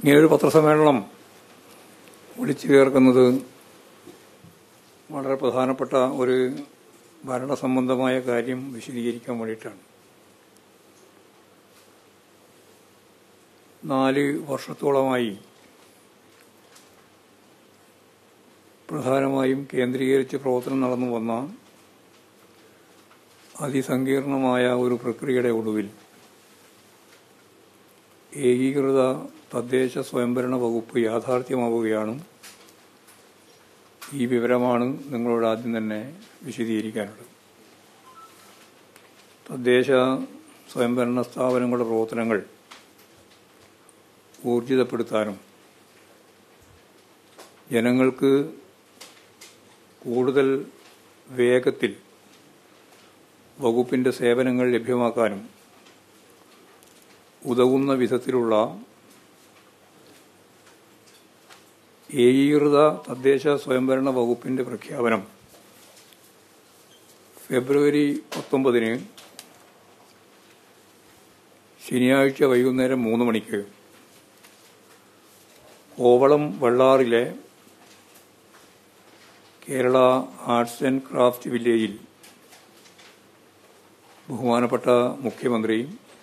ഇങ്ങനൊരു പത്രസമ്മേളനം വിളിച്ചു ചേർക്കുന്നത് വളരെ പ്രധാനപ്പെട്ട ഒരു ഭരണ സംബന്ധമായ കാര്യം വിശദീകരിക്കാൻ വേണ്ടിയിട്ടാണ് നാല് വർഷത്തോളമായി പ്രധാനമായും കേന്ദ്രീകരിച്ച് പ്രവർത്തനം നടന്നു വന്ന അതിസങ്കീർണമായ ഒരു പ്രക്രിയയുടെ ഒടുവിൽ ഏകീകൃത തദ്ദേശ സ്വയംഭരണ വകുപ്പ് യാഥാർത്ഥ്യമാവുകയാണ് ഈ വിവരമാണ് നിങ്ങളോട് ആദ്യം തന്നെ വിശദീകരിക്കാനുള്ളത് തദ്ദേശ സ്വയംഭരണ സ്ഥാപനങ്ങളുടെ പ്രവർത്തനങ്ങൾ ഊർജിതപ്പെടുത്താനും ജനങ്ങൾക്ക് കൂടുതൽ വേഗത്തിൽ വകുപ്പിന്റെ സേവനങ്ങൾ ലഭ്യമാക്കാനും ഉതകുന്ന വിധത്തിലുള്ള ഏകീകൃത തദ്ദേശ സ്വയംഭരണ വകുപ്പിന്റെ പ്രഖ്യാപനം ഫെബ്രുവരി പത്തൊമ്പതിന് ശനിയാഴ്ച വൈകുന്നേരം മൂന്ന് മണിക്ക് കോവളം വെള്ളാറിലെ കേരള ആർട്സ് ആൻഡ് ക്രാഫ്റ്റ് വില്ലേജിൽ ബഹുമാനപ്പെട്ട മുഖ്യമന്ത്രി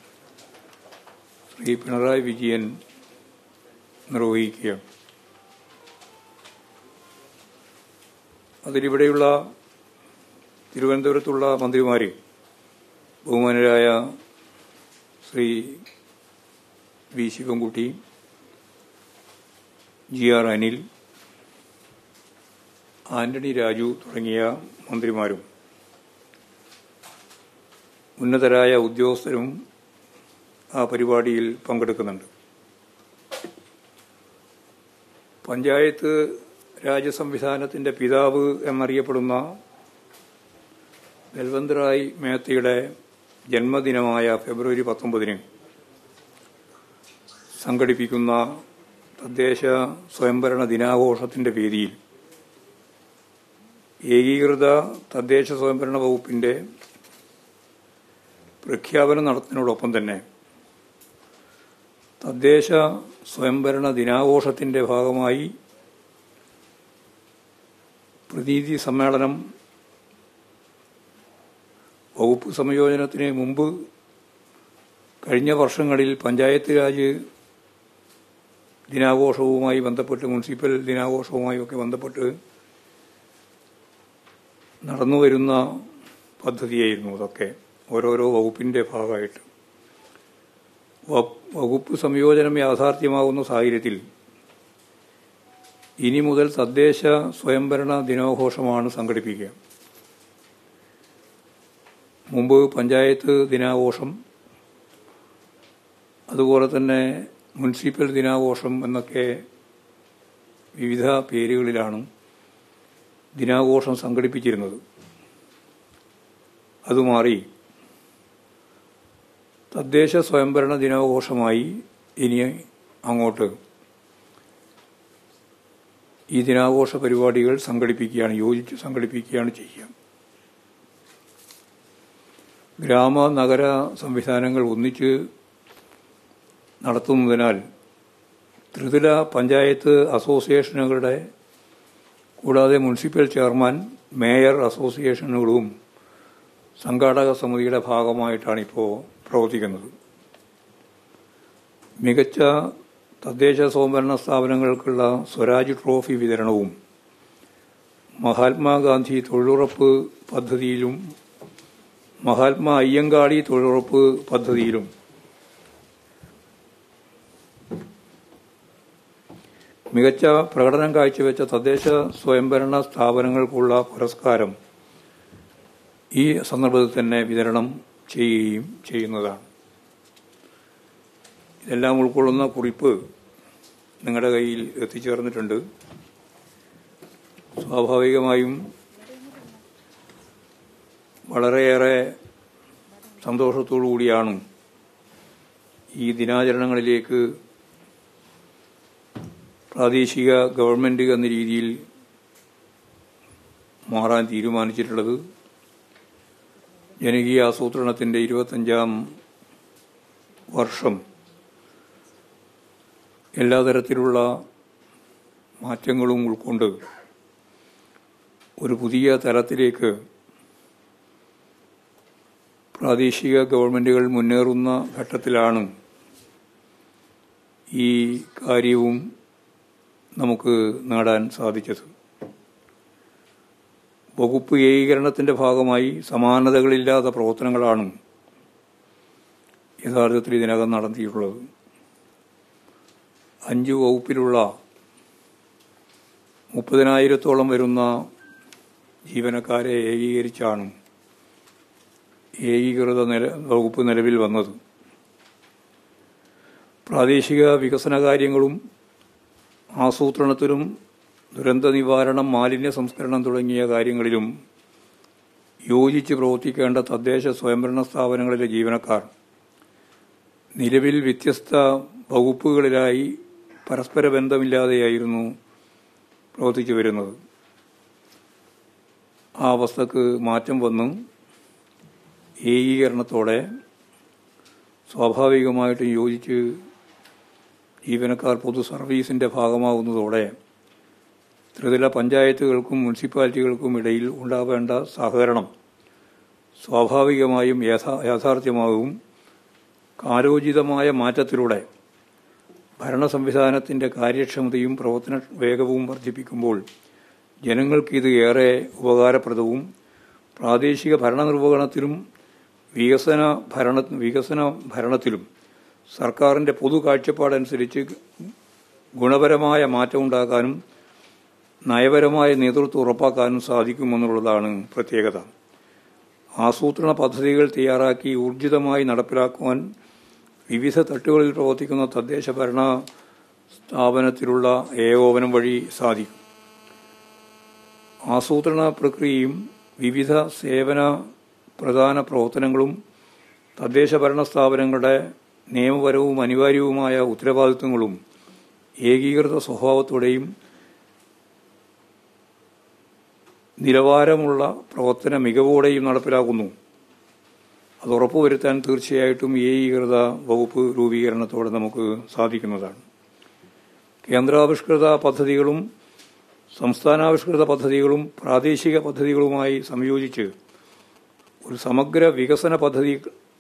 ശ്രീ പിണറായി വിജയൻ നിർവഹിക്കുകയാണ് അതിലിവിടെയുള്ള തിരുവനന്തപുരത്തുള്ള മന്ത്രിമാര് ബഹുമാനരായ Shri V Sivankutty G R Anil Antony Raju തുടങ്ങിയ മന്ത്രിമാരും ഉന്നതരായ ഉദ്യോഗസ്ഥരും ആ പരിപാടിയിൽ പങ്കെടുക്കുന്നുണ്ട് പഞ്ചായത്ത് രാജ് സംവിധാനത്തിന്റെ പിതാവ് എന്നറിയപ്പെടുന്ന ബൽവന്ത് റായ് മേത്തയുടെ ജന്മദിനമായ ഫെബ്രുവരി പത്തൊമ്പതിന് സംഘടിപ്പിക്കുന്ന തദ്ദേശ സ്വയംഭരണ ദിനാഘോഷത്തിന്റെ വേദിയിൽ ഏകീകൃത തദ്ദേശ സ്വയംഭരണ വകുപ്പിന്റെ പ്രഖ്യാപനം നടത്തുന്നതിനോടൊപ്പം തന്നെ തദ്ദേശ സ്വയംഭരണ ദിനാഘോഷത്തിന്റെ ഭാഗമായി പ്രതിനിധി സമ്മേളനം വകുപ്പ് സംയോജനത്തിന് മുമ്പ് കഴിഞ്ഞ വർഷങ്ങളിൽ പഞ്ചായത്ത് രാജ് ദിനാഘോഷവുമായി ബന്ധപ്പെട്ട് മുനിസിപ്പൽ ദിനാഘോഷവുമായി ഒക്കെ ബന്ധപ്പെട്ട് നടന്നുവരുന്ന പദ്ധതിയായിരുന്നു അതൊക്കെ ഓരോരോ വകുപ്പിന്റെ ഭാഗമായിട്ട് വകുപ്പ് സംയോജനം യാഥാർത്ഥ്യമാകുന്ന സാഹചര്യത്തിൽ ഇനി മുതൽ തദ്ദേശ സ്വയംഭരണ ദിനാഘോഷമാണ് സംഘടിപ്പിക്കുക മുമ്പ് പഞ്ചായത്ത് ദിനാഘോഷം അതുപോലെ തന്നെ മുനിസിപ്പൽ ദിനാഘോഷം എന്നൊക്കെ വിവിധ പേരുകളിലാണ് ദിനാഘോഷം സംഘടിപ്പിച്ചിരുന്നത് അത് മാറി തദ്ദേശ സ്വയംഭരണ ദിനാഘോഷമായി ഇനി അങ്ങോട്ട് ഈ ദിനാഘോഷ പരിപാടികൾ സംഘടിപ്പിക്കുകയാണ് യോജിച്ച് സംഘടിപ്പിക്കുകയാണ് ചെയ്യുക ഗ്രാമ നഗര സംവിധാനങ്ങൾ ഒന്നിച്ച് നടത്തുന്നതിനാൽ ത്രിതല പഞ്ചായത്ത് അസോസിയേഷനുകളുടെ കൂടാതെ മുനിസിപ്പൽ ചെയർമാൻ മേയർ അസോസിയേഷനുകളും സംഘാടക സമിതിയുടെ ഭാഗമായിട്ടാണ് ഇപ്പോൾ പ്രവർത്തിക്കുന്നത് മികച്ച തദ്ദേശ സ്വയംഭരണ സ്ഥാപനങ്ങൾക്കുള്ള സ്വരാജ് ട്രോഫി വിതരണവും മഹാത്മാഗാന്ധി തൊഴിലുറപ്പ് പദ്ധതിയിലും മഹാത്മാ അയ്യങ്കാളി തൊഴിലുറപ്പ് പദ്ധതിയിലും മികച്ച പ്രകടനം കാഴ്ചവെച്ച തദ്ദേശ സ്വയംഭരണ സ്ഥാപനങ്ങൾക്കുള്ള പുരസ്കാരം ഈ സന്ദർഭത്തിൽ തന്നെ വിതരണം ചെയ്യുകയും ചെയ്യുന്നതാണ് ഇതെല്ലാം ഉൾക്കൊള്ളുന്ന കുറിപ്പ് നിങ്ങളുടെ കയ്യിൽ എത്തിച്ചേർന്നിട്ടുണ്ട് സ്വാഭാവികമായും വളരെയേറെ സന്തോഷത്തോടു കൂടിയാണ് ഈ ദിനാചരണങ്ങളിലേക്ക് പ്രാദേശിക ഗവൺമെന്റ് എന്ന രീതിയിൽ മാറാൻ തീരുമാനിച്ചിട്ടുള്ളത് ജനകീയ ആസൂത്രണത്തിന്റെ ഇരുപത്തഞ്ചാം വർഷം എല്ലാ തരത്തിലുള്ള മാറ്റങ്ങളും ഉൾക്കൊണ്ട് ഒരു പുതിയ തലത്തിലേക്ക് പ്രാദേശിക ഗവൺമെൻറ്റുകൾ മുന്നേറുന്ന ഘട്ടത്തിലാണ് ഈ കാര്യവും നമുക്ക് നേടാൻ സാധിച്ചത് വകുപ്പ് ഏകീകരണത്തിൻ്റെ ഭാഗമായി സമാനതകളില്ലാത്ത പ്രവർത്തനങ്ങളാണ് യഥാർത്ഥത്തിൽ ഇതിനകം നടത്തിയിട്ടുള്ളത് അഞ്ച് വകുപ്പിലുള്ള മുപ്പതിനായിരത്തോളം വരുന്ന ജീവനക്കാരെ ഏകീകരിച്ചാണ് ഏകീകൃത നില വകുപ്പ് നിലവിൽ വന്നത് പ്രാദേശിക വികസന കാര്യങ്ങളും ആസൂത്രണത്തിലും ദുരന്ത നിവാരണം മാലിന്യ സംസ്കരണം തുടങ്ങിയ കാര്യങ്ങളിലും യോജിച്ച് പ്രവർത്തിക്കേണ്ട തദ്ദേശ സ്വയംഭരണ സ്ഥാപനങ്ങളിലെ ജീവനക്കാർ നിലവിൽ വ്യത്യസ്ത വകുപ്പുകളിലായി പരസ്പര ബന്ധമില്ലാതെയായിരുന്നു പ്രവർത്തിച്ചു വരുന്നത് ആ അവസ്ഥക്ക് മാറ്റം വന്നു ഏകീകരണത്തോടെ സ്വാഭാവികമായിട്ടും യോജിച്ച് ജീവനക്കാർ പൊതു സർവീസിന്റെ ഭാഗമാകുന്നതോടെ ത്രിതല പഞ്ചായത്തുകൾക്കും മുനിസിപ്പാലിറ്റികൾക്കും ഇടയിൽ ഉണ്ടാവേണ്ട സഹകരണം സ്വാഭാവികമായും യഥാ യാഥാർത്ഥ്യമാകും കാലോചിതമായ മാറ്റത്തിലൂടെ ഭരണ സംവിധാനത്തിന്റെ കാര്യക്ഷമതയും പ്രവർത്തന വേഗവും വർദ്ധിപ്പിക്കുമ്പോൾ ജനങ്ങൾക്ക് ഇത് ഏറെ ഉപകാരപ്രദവും പ്രാദേശിക ഭരണനിർവഹണത്തിലും വികസന ഭരണ വികസന ഭരണത്തിലും സർക്കാരിന്റെ പൊതു കാഴ്ചപ്പാടനുസരിച്ച് ഗുണപരമായ മാറ്റമുണ്ടാക്കാനും നയപരമായ നേതൃത്വം ഉറപ്പാക്കാനും സാധിക്കുമെന്നുള്ളതാണ് പ്രത്യേകത ആസൂത്രണ പദ്ധതികൾ തയ്യാറാക്കി ഊർജിതമായി നടപ്പിലാക്കുവാൻ വിവിധ തട്ടുകളിൽ പ്രവർത്തിക്കുന്ന തദ്ദേശ ഭരണ സ്ഥാപനത്തിലുള്ള ഏകോപനം വഴി സാധിക്കും ആസൂത്രണ പ്രക്രിയയും വിവിധ സേവന പ്രധാന പ്രവർത്തനങ്ങളും തദ്ദേശ ഭരണ സ്ഥാപനങ്ങളുടെ നിയമപരവും അനിവാര്യവുമായ ഉത്തരവാദിത്വങ്ങളും ഏകീകൃത സ്വഭാവത്തോടെയും നിലവാരമുള്ള പ്രവർത്തന മികവോടെയും നടപ്പിലാക്കുന്നു അത് ഉറപ്പുവരുത്താൻ തീർച്ചയായിട്ടും ഏകീകൃത വകുപ്പ് രൂപീകരണത്തോടെ നമുക്ക് സാധിക്കുന്നതാണ് കേന്ദ്രാവിഷ്കൃത പദ്ധതികളും സംസ്ഥാനാവിഷ്കൃത പദ്ധതികളും പ്രാദേശിക പദ്ധതികളുമായി സംയോജിച്ച് ഒരു സമഗ്ര വികസന പദ്ധതി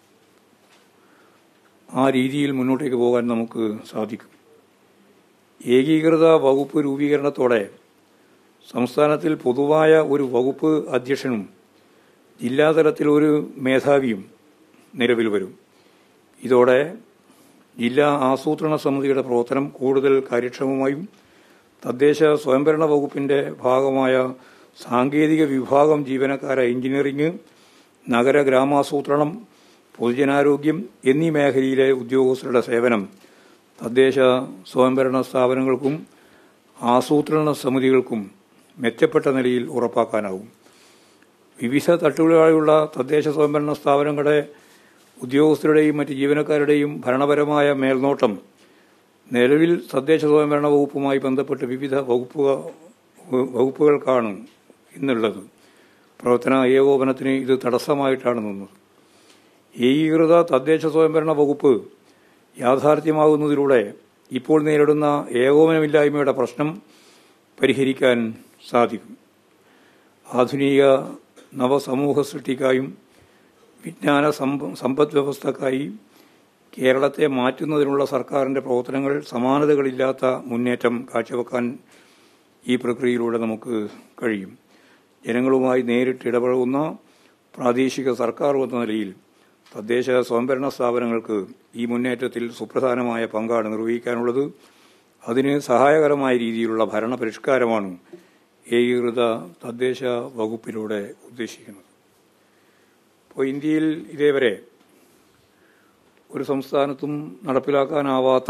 ആ രീതിയിൽ മുന്നോട്ടേക്ക് പോകാൻ നമുക്ക് സാധിക്കും ഏകീകൃത വകുപ്പ് രൂപീകരണത്തോടെ സംസ്ഥാനത്തിൽ പൊതുവായ ഒരു വകുപ്പ് അധ്യക്ഷനും ജില്ലാതലത്തിൽ ഒരു മേധാവിയും നിലവിൽ വരും ഇതോടെ ജില്ലാ ആസൂത്രണ സമിതിയുടെ പ്രവർത്തനം കൂടുതൽ കാര്യക്ഷമമായും തദ്ദേശ സ്വയംഭരണ വകുപ്പിന്റെ ഭാഗമായ സാങ്കേതിക വിഭാഗം ജീവനക്കാരെ എഞ്ചിനീയറിംഗ് നഗര ഗ്രാമാസൂത്രണം പൊതുജനാരോഗ്യം എന്നീ മേഖലയിലെ ഉദ്യോഗസ്ഥരുടെ സേവനം തദ്ദേശ സ്വയംഭരണ സ്ഥാപനങ്ങൾക്കും ആസൂത്രണ സമിതികൾക്കും മെച്ചപ്പെട്ട നിലയിൽ ഉറപ്പാക്കാനാവും വിവിധ തട്ടുകളിലുള്ള തദ്ദേശ സ്വയംഭരണ സ്ഥാപനങ്ങളുടെ ഉദ്യോഗസ്ഥരുടെയും മറ്റ് ജീവനക്കാരുടെയും ഭരണപരമായ മേൽനോട്ടം നിലവിൽ തദ്ദേശ സ്വയംഭരണ വകുപ്പുമായി ബന്ധപ്പെട്ട് വിവിധ വകുപ്പ് വകുപ്പുകൾക്കാണ് ഇന്നുള്ളത് പ്രവർത്തന ഏകോപനത്തിന് ഇത് തടസ്സമായിട്ടാണ് നിന്നത് ഏകീകൃത തദ്ദേശ സ്വയംഭരണ വകുപ്പ് യാഥാർത്ഥ്യമാകുന്നതിലൂടെ ഇപ്പോൾ നേരിടുന്ന ഏകോപനമില്ലായ്മയുടെ പ്രശ്നം പരിഹരിക്കാൻ സാധിക്കും ആധുനിക നവസമൂഹ സൃഷ്ടിക്കായും വിജ്ഞാന സമ്പദ് വ്യവസ്ഥക്കായി കേരളത്തെ മാറ്റുന്നതിനുള്ള സർക്കാരിന്റെ പ്രവർത്തനങ്ങൾ സമാനതകളില്ലാത്ത മുന്നേറ്റം കാഴ്ചവെക്കാൻ ഈ പ്രക്രിയയിലൂടെ നമുക്ക് കഴിയും ജനങ്ങളുമായി നേരിട്ട് ഇടപഴകുന്ന പ്രാദേശിക സർക്കാർ എന്ന നിലയിൽ തദ്ദേശ സ്വയംഭരണ സ്ഥാപനങ്ങൾക്ക് ഈ മുന്നേറ്റത്തിൽ സുപ്രധാനമായ പങ്കാണ് നിർവഹിക്കാനുള്ളത് അതിന് സഹായകരമായ രീതിയിലുള്ള ഭരണ പരിഷ്കാരമാണ് ഏകീകൃത തദ്ദേശ വകുപ്പിലൂടെ ഉദ്ദേശിക്കുന്നത് ഇപ്പോൾ ഇന്ത്യയിൽ ഇതേവരെ ഒരു സംസ്ഥാനത്തും നടപ്പിലാക്കാനാവാത്ത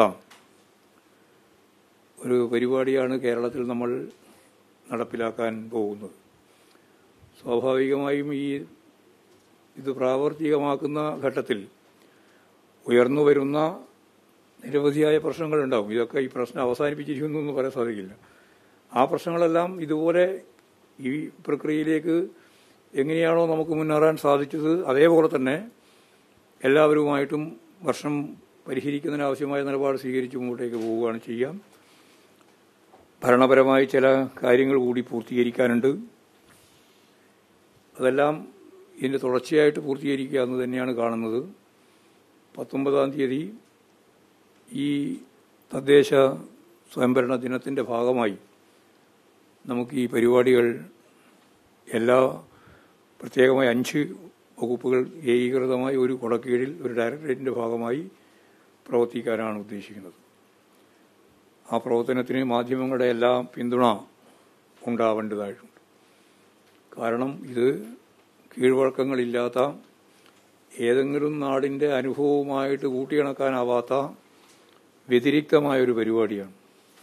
ഒരു പരിപാടിയാണ് കേരളത്തിൽ നമ്മൾ നടപ്പിലാക്കാൻ പോകുന്നത് സ്വാഭാവികമായും ഈ ഇത് പ്രാവർത്തികമാക്കുന്ന ഘട്ടത്തിൽ ഉയർന്നു വരുന്ന നിരവധിയായ പ്രശ്നങ്ങളുണ്ടാവും ഇതൊക്കെ ഈ പ്രശ്നം അവസാനിപ്പിച്ചിരിക്കുന്നു എന്ന് പറയാൻ സാധിക്കില്ല ആ പ്രശ്നങ്ങളെല്ലാം ഇതുപോലെ ഈ പ്രക്രിയയിലേക്ക് എങ്ങനെയാണോ നമുക്ക് മുന്നേറാൻ സാധിച്ചത് അതേപോലെ തന്നെ എല്ലാവരുമായിട്ടും വർഷം പരിഹരിക്കുന്നതിനാവശ്യമായ നിലപാട് സ്വീകരിച്ച് മുമ്പോട്ടേക്ക് പോവുകയാണ് ചെയ്യാം ഭരണപരമായി ചില കാര്യങ്ങൾ കൂടി പൂർത്തീകരിക്കാനുണ്ട് അതെല്ലാം ഇതിൻ്റെ തുടർച്ചയായിട്ട് പൂർത്തീകരിക്കുക എന്ന് തന്നെയാണ് കാണുന്നത് പത്തൊമ്പതാം തീയതി ഈ തദ്ദേശ സ്വയംഭരണ ദിനത്തിൻ്റെ ഭാഗമായി നമുക്ക് ഈ പരിപാടികൾ എല്ലാ പ്രത്യേകമായി അഞ്ച് വകുപ്പുകൾ ഏകീകൃതമായി ഒരു കുടക്കീഴിൽ ഒരു ഡയറക്ടറേറ്റിൻ്റെ ഭാഗമായി പ്രവർത്തിക്കാനാണ് ഉദ്ദേശിക്കുന്നത് ആ പ്രവർത്തനത്തിന് മാധ്യമങ്ങളുടെ എല്ലാ പിന്തുണ ഉണ്ടാവേണ്ടതായിട്ടുണ്ട് കാരണം ഇത് കീഴ്വഴക്കങ്ങളില്ലാത്ത ഏതെങ്കിലും നാടിൻ്റെ അനുഭവവുമായിട്ട് കൂട്ടിയിണക്കാനാവാത്ത വ്യതിരിക്തമായ ഒരു പരിപാടിയാണ്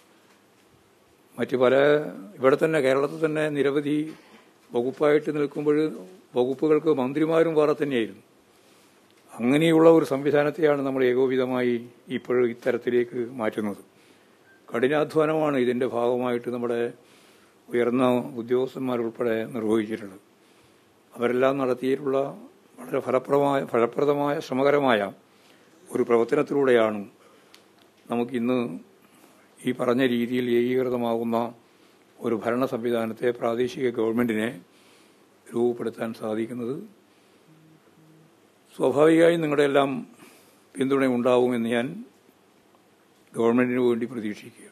മറ്റ് പല ഇവിടെ തന്നെ കേരളത്തിൽ തന്നെ നിരവധി വകുപ്പായിട്ട് നിൽക്കുമ്പോൾ വകുപ്പുകൾക്ക് മന്ത്രിമാരും വേറെ തന്നെയായിരുന്നു അങ്ങനെയുള്ള ഒരു സംവിധാനത്തെയാണ് നമ്മൾ ഏകോപിതമായി ഇപ്പോഴും ഇത്തരത്തിലേക്ക് മാറ്റുന്നത് കഠിനാധ്വാനമാണ് ഇതിൻ്റെ ഭാഗമായിട്ട് നമ്മുടെ ഉയർന്ന ഉദ്യോഗസ്ഥന്മാരുൾപ്പെടെ നിർവഹിച്ചിട്ടുള്ളത് അവരെല്ലാം നടത്തിയിട്ടുള്ള വളരെ ഫലപ്രദമായ ഫലപ്രദമായ ശ്രമകരമായ ഒരു പ്രവർത്തനത്തിലൂടെയാണ് നമുക്കിന്ന് ഈ പറഞ്ഞ രീതിയിൽ ഏകീകൃതമാകുന്ന ഒരു ഭരണ സംവിധാനത്തെ പ്രാദേശിക ഗവൺമെന്റിനെ രൂപപ്പെടുത്താൻ സാധിക്കുന്നത് സ്വാഭാവികമായും നിങ്ങളുടെ എല്ലാം പിന്തുണ ഉണ്ടാവുമെന്ന് ഞാൻ ഗവൺമെന്റിന് വേണ്ടി പ്രതീക്ഷിക്കുക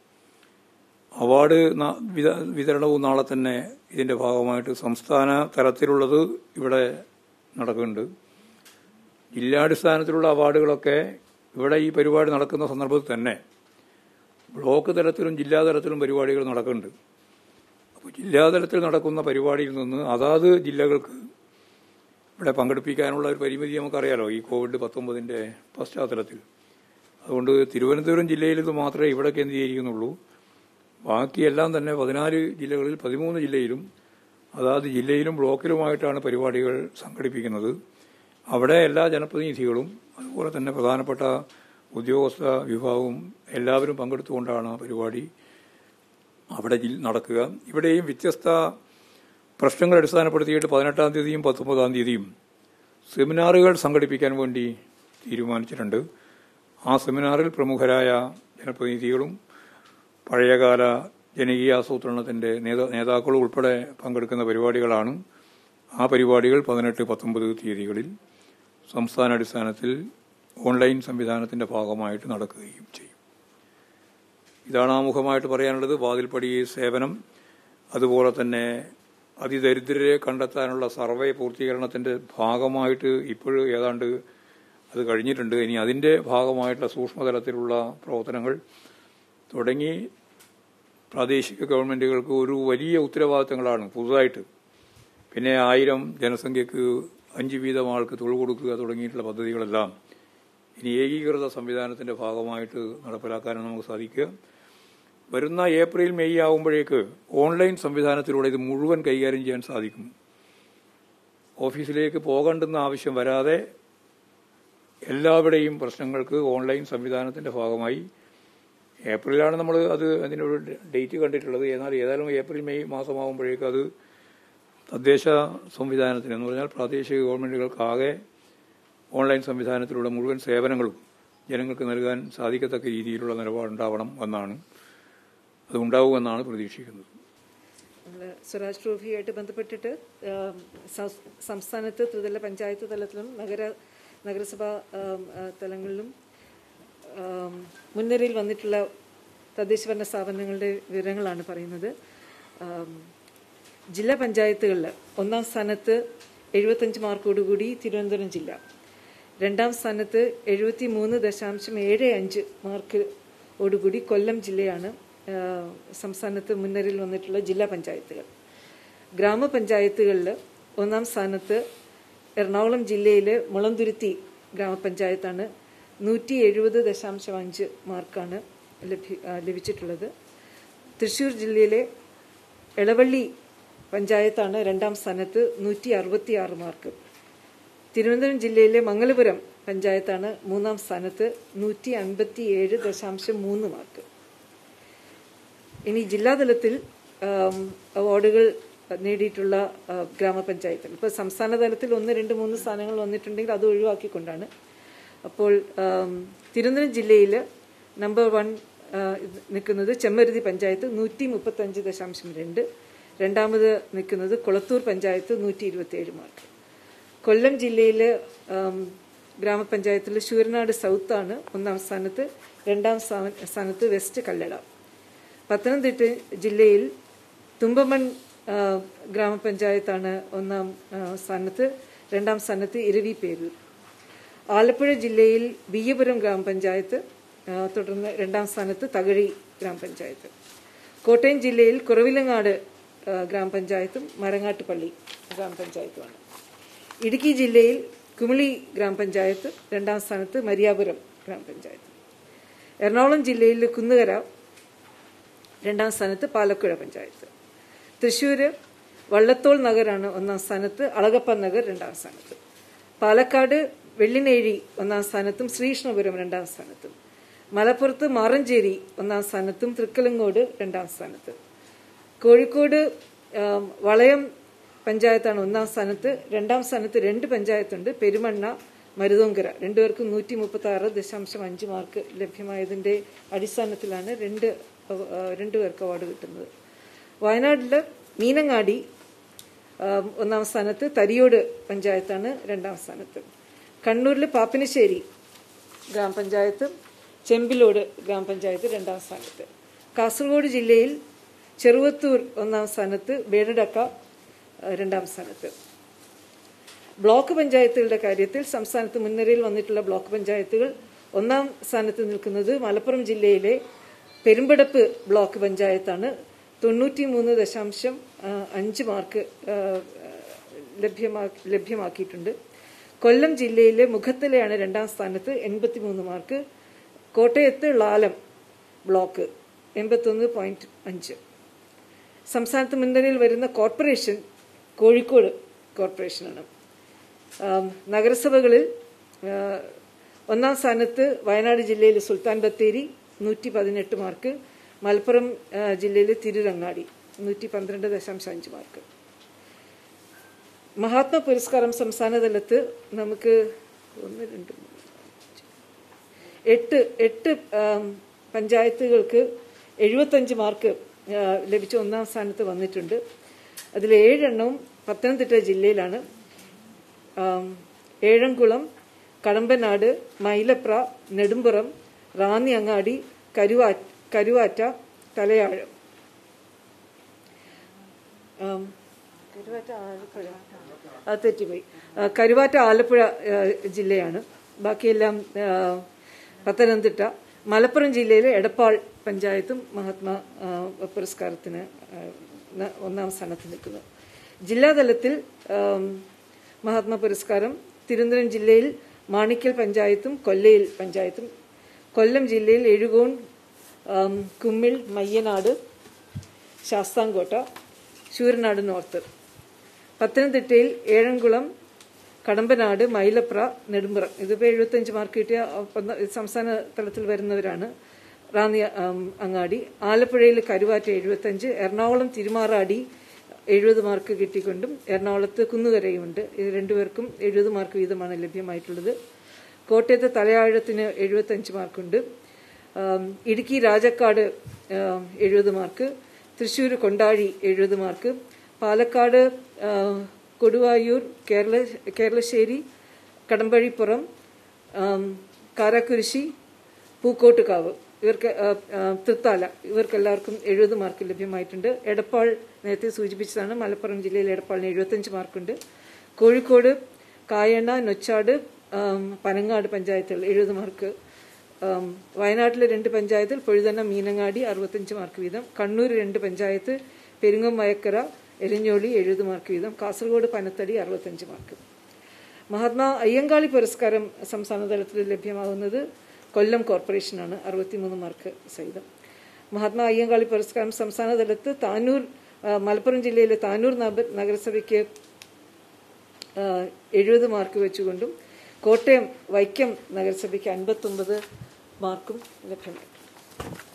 അവാർഡ് വിതരണവും നാളെ തന്നെ ഇതിന്റെ ഭാഗമായിട്ട് സംസ്ഥാന തലത്തിലുള്ളത് ഇവിടെ നടക്കുന്നുണ്ട് ജില്ലാടിസ്ഥാനത്തിലുള്ള അവാർഡുകളൊക്കെ ഇവിടെ ഈ പരിപാടി നടക്കുന്ന സന്ദർഭത്തിൽ തന്നെ ബ്ലോക്ക് തലത്തിലും ജില്ലാ തലത്തിലും പരിപാടികൾ നടക്കുന്നുണ്ട് അപ്പോൾ ജില്ലാതലത്തിൽ നടക്കുന്ന പരിപാടിയിൽ നിന്ന് അതാത് ജില്ലകൾക്ക് ഇവിടെ പങ്കെടുപ്പിക്കാനുള്ള ഒരു പരിമിതി നമുക്കറിയാലോ ഈ കോവിഡ് പത്തൊമ്പതിൻ്റെ പശ്ചാത്തലത്തിൽ അതുകൊണ്ട് തിരുവനന്തപുരം ജില്ലയിൽ ഇത് മാത്രമേ ഇവിടെ കേന്ദ്രീകരിക്കുന്നുള്ളൂ ബാക്കിയെല്ലാം തന്നെ പതിനാല് ജില്ലകളിൽ പതിമൂന്ന് ജില്ലയിലും അതാത് ജില്ലയിലും ബ്ലോക്കിലുമായിട്ടാണ് പരിപാടികൾ സംഘടിപ്പിക്കുന്നത് അവിടെ എല്ലാ ജനപ്രതിനിധികളും അതുപോലെ തന്നെ പ്രധാനപ്പെട്ട ഉദ്യോഗസ്ഥ വിഭാഗവും എല്ലാവരും പങ്കെടുത്തുകൊണ്ടാണ് പരിപാടി അവിടെ നടക്കുക ഇവിടെയും വ്യത്യസ്ത പ്രശ്നങ്ങൾ അടിസ്ഥാനപ്പെടുത്തിയിട്ട് പതിനെട്ടാം തീയതിയും പത്തൊമ്പതാം തീയതിയും സെമിനാറുകൾ സംഘടിപ്പിക്കാൻ വേണ്ടി തീരുമാനിച്ചിട്ടുണ്ട് ആ സെമിനാറിൽ പ്രമുഖരായ ജനപ്രതിനിധികളും പഴയകാല ജനകീയാസൂത്രണത്തിന്റെ നേതാക്കളും ഉൾപ്പെടെ പങ്കെടുക്കുന്ന പരിപാടികളാണ് ആ പരിപാടികൾ പതിനെട്ട് പത്തൊമ്പത് തീയതികളിൽ സംസ്ഥാന അടിസ്ഥാനത്തിൽ ഓൺലൈൻ സംവിധാനത്തിന്റെ ഭാഗമായിട്ട് നടക്കുകയും ചെയ്യും ഇതാണ് ആമുഖമായിട്ട് പറയാനുള്ളത് വാതിൽപ്പടി സേവനം അതുപോലെ തന്നെ അതിദരിദ്രരെ കണ്ടെത്താനുള്ള സർവേ പൂർത്തീകരണത്തിന്റെ ഭാഗമായിട്ട് ഇപ്പോഴും ഏതാണ്ട് അത് കഴിഞ്ഞിട്ടുണ്ട് ഇനി അതിന്റെ ഭാഗമായിട്ടുള്ള സൂക്ഷ്മതലത്തിലുള്ള പ്രവർത്തനങ്ങൾ തുടങ്ങി പ്രാദേശിക ഗവൺമെന്റുകൾക്ക് ഒരു വലിയ ഉത്തരവാദിത്തങ്ങളാണ് പുതുതായിട്ട് പിന്നെ ആയിരം ജനസംഖ്യക്ക് അഞ്ച് വീതം ആൾക്ക് തൊഴിൽ കൊടുക്കുക തുടങ്ങിയിട്ടുള്ള പദ്ധതികളെല്ലാം ഇനി ഏകീകൃത സംവിധാനത്തിന്റെ ഭാഗമായിട്ട് നടപ്പിലാക്കാനാണ് നമുക്ക് സാധിക്കുക വരുന്ന ഏപ്രിൽ മെയ് ആകുമ്പോഴേക്ക് ഓൺലൈൻ സംവിധാനത്തിലൂടെ ഇത് മുഴുവൻ കൈകാര്യം ചെയ്യാൻ സാധിക്കും ഓഫീസിലേക്ക് പോകേണ്ടുന്ന ആവശ്യം വരാതെ എല്ലാവരുടെയും പ്രശ്നങ്ങൾക്ക് ഓൺലൈൻ സംവിധാനത്തിന്റെ ഭാഗമായി ഏപ്രിലാണ് നമ്മൾ അത് അതിനൊരു ഡേറ്റ് കണ്ടിട്ടുള്ളത് എന്നാൽ ഏതായാലും ഏപ്രിൽ മെയ് മാസമാകുമ്പോഴേക്കും അത് തദ്ദേശ സംവിധാനത്തിന് എന്ന് പറഞ്ഞാൽ പ്രാദേശിക ഗവൺമെന്റുകൾക്കാകെ ഓൺലൈൻ സംവിധാനത്തിലൂടെ മുഴുവൻ സേവനങ്ങളും ജനങ്ങൾക്ക് നൽകാൻ സാധിക്കത്തക്ക രീതിയിലുള്ള നിലപാടുണ്ടാവണം എന്നാണ് അത് ഉണ്ടാവുമെന്നാണ് പ്രതീക്ഷിക്കുന്നത് സ്വരാജ് ട്രോഫിയായിട്ട് ബന്ധപ്പെട്ടിട്ട് സംസ്ഥാനത്ത് ത്രിതല പഞ്ചായത്ത് തലത്തിലും നഗര നഗരസഭാ തലങ്ങളിലും മുൻനിരയിൽ വന്നിട്ടുള്ള തദ്ദേശഭരണ സ്ഥാപനങ്ങളുടെ വിവരങ്ങളാണ് പറയുന്നത് ജില്ലാ പഞ്ചായത്തുകളിൽ ഒന്നാം സ്ഥാനത്ത് എഴുപത്തഞ്ച് മാർക്കോടുകൂടി തിരുവനന്തപുരം ജില്ല രണ്ടാം സ്ഥാനത്ത് എഴുപത്തി മൂന്ന് ദശാംശം ഏഴ് അഞ്ച് മാർക്കോടുകൂടി കൊല്ലം ജില്ലയാണ് സംസ്ഥാനത്ത് മുൻനിരയിൽ വന്നിട്ടുള്ള ജില്ലാ പഞ്ചായത്തുകൾ ഗ്രാമപഞ്ചായത്തുകളിൽ ഒന്നാം സ്ഥാനത്ത് എറണാകുളം ജില്ലയിലെ മുളന്തുരുത്തി ഗ്രാമപഞ്ചായത്താണ് നൂറ്റി എഴുപത് ദശാംശം അഞ്ച് മാർക്കാണ് ലഭ്യ ലഭിച്ചിട്ടുള്ളത് തൃശൂർ ജില്ലയിലെ എളവള്ളി പഞ്ചായത്താണ് രണ്ടാം സ്ഥാനത്ത് നൂറ്റി അറുപത്തി ആറ് മാർക്ക് തിരുവനന്തപുരം ജില്ലയിലെ മംഗലപുരം പഞ്ചായത്താണ് മൂന്നാം സ്ഥാനത്ത് നൂറ്റി അൻപത്തി ഏഴ് ദശാംശം മൂന്ന് മാർക്ക് ഇനി ജില്ലാതലത്തിൽ അവാർഡുകൾ നേടിയിട്ടുള്ള ഗ്രാമപഞ്ചായത്തുകൾ ഇപ്പോൾ സംസ്ഥാന തലത്തിൽ ഒന്ന് രണ്ട് മൂന്ന് സ്ഥാനങ്ങൾ വന്നിട്ടുണ്ടെങ്കിൽ അത് ഒഴിവാക്കിക്കൊണ്ടാണ് അപ്പോൾ ആം, തിരുവനന്തപുരം ജില്ലയിൽ നമ്പർ വൺ ആ, ഇത് നിൽക്കുന്നത് ചെമ്മരുതി പഞ്ചായത്ത് നൂറ്റി മുപ്പത്തഞ്ച് ദശാംശം രണ്ട് രണ്ടാമത് നിൽക്കുന്നത് കൊളത്തൂർ പഞ്ചായത്ത് നൂറ്റി ഇരുപത്തിയേഴ് മാർക്ക് കൊല്ലം ജില്ലയിൽ ഗ്രാമപഞ്ചായത്തിൽ ശൂരനാട് സൗത്താണ് ഒന്നാം സ്ഥാനത്ത് രണ്ടാം സ്ഥാന- സ്ഥാനത്ത് വെസ്റ്റ് കല്ലട പത്തനംതിട്ട ജില്ലയിൽ തുമ്പമൺ ആ, ഗ്രാമപഞ്ചായത്താണ് ഒന്നാം ആ, സ്ഥാനത്ത് രണ്ടാം സ്ഥാനത്ത് ഇരവി പേരൂർ ആലപ്പുഴ ജില്ലയിൽ ബിയ്യപുരം ഗ്രാമപഞ്ചായത്ത് ആ, തുടർന്ന് രണ്ടാം സ്ഥാനത്ത് തകഴി ഗ്രാമപഞ്ചായത്ത് കോട്ടയം ജില്ലയിൽ കുറവിലങ്ങാട് ആ, ഗ്രാമപഞ്ചായത്തും മരങ്ങാട്ടുപള്ളി ഗ്രാമപഞ്ചായത്തുമാണ് ഇടുക്കി ജില്ലയിൽ കുമിളി ഗ്രാമപഞ്ചായത്ത് രണ്ടാം സ്ഥാനത്ത് മരിയാപുരം ഗ്രാമപഞ്ചായത്ത് എറണാകുളം ജില്ലയിൽ കുന്നുകര രണ്ടാം സ്ഥാനത്ത് പാലക്കുഴ പഞ്ചായത്ത് തൃശ്ശൂർ വള്ളത്തോൾ നഗറാണ് ഒന്നാം സ്ഥാനത്ത് അളകപ്പ നഗർ രണ്ടാം സ്ഥാനത്ത് പാലക്കാട് വെള്ളിനേഴി ഒന്നാം സ്ഥാനത്തും ശ്രീകൃഷ്ണപുരം രണ്ടാം സ്ഥാനത്തും മലപ്പുറത്ത് മാറഞ്ചേരി ഒന്നാം സ്ഥാനത്തും തൃക്കലങ്ങോട് രണ്ടാം സ്ഥാനത്ത് കോഴിക്കോട് ആം, വളയം പഞ്ചായത്താണ് ഒന്നാം സ്ഥാനത്ത് രണ്ടാം സ്ഥാനത്ത് രണ്ട് പഞ്ചായത്തുണ്ട് പെരുമണ്ണ മരുതോങ്കര രണ്ടുപേർക്കും നൂറ്റി മുപ്പത്തി ആറ് ദശാംശം അഞ്ച് മാർക്ക് ലഭ്യമായതിന്റെ അടിസ്ഥാനത്തിലാണ് രണ്ട് അവ- ആ, രണ്ടുപേർക്ക് അവാർഡ് കിട്ടുന്നത് വയനാട്ടിൽ മീനങ്ങാടി ആം, ഒന്നാം സ്ഥാനത്ത് തരിയോട് പഞ്ചായത്താണ് രണ്ടാം സ്ഥാനത്ത് കണ്ണൂരിൽ പാപ്പിനശ്ശേരി ഗ്രാമപഞ്ചായത്ത് ചെമ്പിലോട് ഗ്രാമപഞ്ചായത്ത് രണ്ടാം സ്ഥാനത്ത് കാസർഗോഡ് ജില്ലയിൽ ചെറുവത്തൂർ ഒന്നാം സ്ഥാനത്ത് വേടടക്ക ആ, രണ്ടാം സ്ഥാനത്ത് ബ്ലോക്ക് പഞ്ചായത്തുകളുടെ കാര്യത്തിൽ സംസ്ഥാനത്ത് മുൻനിരയിൽ വന്നിട്ടുള്ള ബ്ലോക്ക് പഞ്ചായത്തുകൾ ഒന്നാം സ്ഥാനത്ത് നിൽക്കുന്നത് മലപ്പുറം ജില്ലയിലെ പെരുമ്പടപ്പ് ബ്ലോക്ക് പഞ്ചായത്താണ് തൊണ്ണൂറ്റി മൂന്ന് ദശാംശം ആ, അഞ്ച് മാർക്ക് ആ, ലഭ്യമാ ലഭ്യമാക്കിയിട്ടുണ്ട് കൊല്ലം ജില്ലയിലെ മുഖത്തലയാണ് രണ്ടാം സ്ഥാനത്ത് എൺപത്തിമൂന്ന് മാർക്ക് കോട്ടയത്ത് ലാലം ബ്ലോക്ക് എൺപത്തൊന്ന് പോയിന്റ് അഞ്ച് സംസ്ഥാനത്ത് മുൻനിരയിൽ വരുന്ന കോർപ്പറേഷൻ കോഴിക്കോട് കോർപ്പറേഷനാണ് ആം, നഗരസഭകളിൽ ആ, ഒന്നാം സ്ഥാനത്ത് വയനാട് ജില്ലയിൽ സുൽത്താൻ ബത്തേരി നൂറ്റി പതിനെട്ട് മാർക്ക് മലപ്പുറം ആ, ജില്ലയിലെ തിരുരങ്ങാടി നൂറ്റി പന്ത്രണ്ട് ദശാംശം അഞ്ച് മാർക്ക് മഹാത്മാ പുരസ്കാരം സംസ്ഥാന തലത്ത് നമുക്ക് ഒന്ന് രണ്ട് മൂന്ന് എട്ട് എട്ട് ആം, പഞ്ചായത്തുകൾക്ക് എഴുപത്തഞ്ച് മാർക്ക് ആ, ലഭിച്ച ഒന്നാം സ്ഥാനത്ത് വന്നിട്ടുണ്ട് അതിൽ ഏഴെണ്ണവും പത്തനംതിട്ട ജില്ലയിലാണ് ആം, ഏഴംകുളം കടമ്പനാട് മൈലപ്ര നെടുമ്പുറം റാന്നി അങ്ങാടി കരുവാ കരുവാറ്റ തലയാഴം ആം, കരുവാറ്റ ആലപ്പുഴ ആ തെറ്റിപ്പോയി ആ, കരുവാറ്റ ആലപ്പുഴ ആ, ജില്ലയാണ് ബാക്കിയെല്ലാം ആ, പത്തനംതിട്ട മലപ്പുറം ജില്ലയിലെ എടപ്പാൾ പഞ്ചായത്തും മഹാത്മാ ആ, പുരസ്കാരത്തിന് ആ, ന- ഒന്നാം സ്ഥാനത്ത് നിൽക്കുന്നു ജില്ലാതലത്തിൽ ആം, മഹാത്മാ പുരസ്കാരം തിരുവനന്തപുരം ജില്ലയിൽ മാണിക്കൽ പഞ്ചായത്തും കൊല്ലയിൽ പഞ്ചായത്തും കൊല്ലം ജില്ലയിൽ എഴുകോൺ ആം, കുമ്മിൾ മയ്യനാട് ശാസ്താംകോട്ട ശൂരനാട് നോർത്ത് പത്തനംതിട്ടയിൽ ഏഴംകുളം കടമ്പനാട് മൈലപ്ര നെടുമ്പുറം ഇതിപ്പോൾ എഴുപത്തഞ്ച് മാർക്ക് കിട്ടിയ ഒന്ന- സംസ്ഥാന തലത്തിൽ വരുന്നവരാണ് റാന്നി ആം, അങ്ങാടി ആലപ്പുഴയിൽ കരുവാറ്റ എഴുപത്തഞ്ച് എറണാകുളം തിരുമാറാടി എഴുപത് മാർക്ക് കിട്ടിക്കൊണ്ടും എറണാകുളത്ത് കുന്നുകരയുമുണ്ട് ഇത് രണ്ടുപേർക്കും എഴുപത് മാർക്ക് വീതമാണ് ലഭ്യമായിട്ടുള്ളത് കോട്ടയത്ത് തലയാഴത്തിന് എഴുപത്തഞ്ച് മാർക്കുണ്ട് ആം, ഇടുക്കി രാജക്കാട് ആം, എഴുപത് മാർക്ക് തൃശ്ശൂർ കൊണ്ടാഴി എഴുപത് മാർക്ക് പാലക്കാട് ആ, കൊടുവായൂർ കേരള കേരളശ്ശേരി കടമ്പഴിപ്പുറം ആം, കാരാക്കുരിശി പൂക്കോട്ടുകാവ് ഇവർക്ക് ആ, ആ, തൃത്താല ഇവർക്കെല്ലാവർക്കും എഴുപത് മാർക്ക് ലഭ്യമായിട്ടുണ്ട് എടപ്പാൾ നേരത്തെ സൂചിപ്പിച്ചതാണ് മലപ്പുറം ജില്ലയിൽ എടപ്പാളിന് എഴുപത്തഞ്ച് മാർക്കുണ്ട് കോഴിക്കോട് കായണ്ണ നൊച്ചാട് ആം, പനങ്ങാട് പഞ്ചായത്തുകൾ എഴുപത് മാർക്ക് ആം, വയനാട്ടിലെ രണ്ട് പഞ്ചായത്തിൽ പൊഴുതന്ന മീനങ്ങാടി അറുപത്തഞ്ച് മാർക്ക് വീതം കണ്ണൂർ രണ്ട് പഞ്ചായത്ത് പെരിങ്ങം മയക്കര എരിഞ്ഞോളി എഴുപത് മാർക്ക് വീതം കാസർഗോഡ് പനത്തടി അറുപത്തഞ്ച് മാർക്ക് മഹാത്മാ അയ്യങ്കാളി പുരസ്കാരം സംസ്ഥാന തലത്തിൽ ലഭ്യമാകുന്നത് കൊല്ലം കോർപ്പറേഷനാണ് അറുപത്തിമൂന്ന് മാർക്ക് സഹിതം മഹാത്മാ അയ്യങ്കാളി പുരസ്കാരം സംസ്ഥാന തലത്ത് താനൂർ ആ, മലപ്പുറം ജില്ലയിലെ താനൂർ നഗ- നഗരസഭയ്ക്ക് എഴുപത് മാർക്ക് വെച്ചുകൊണ്ടും കോട്ടയം വൈക്കം നഗരസഭയ്ക്ക് അൻപത്തൊമ്പത് മാർക്കും ലഭ്യമായി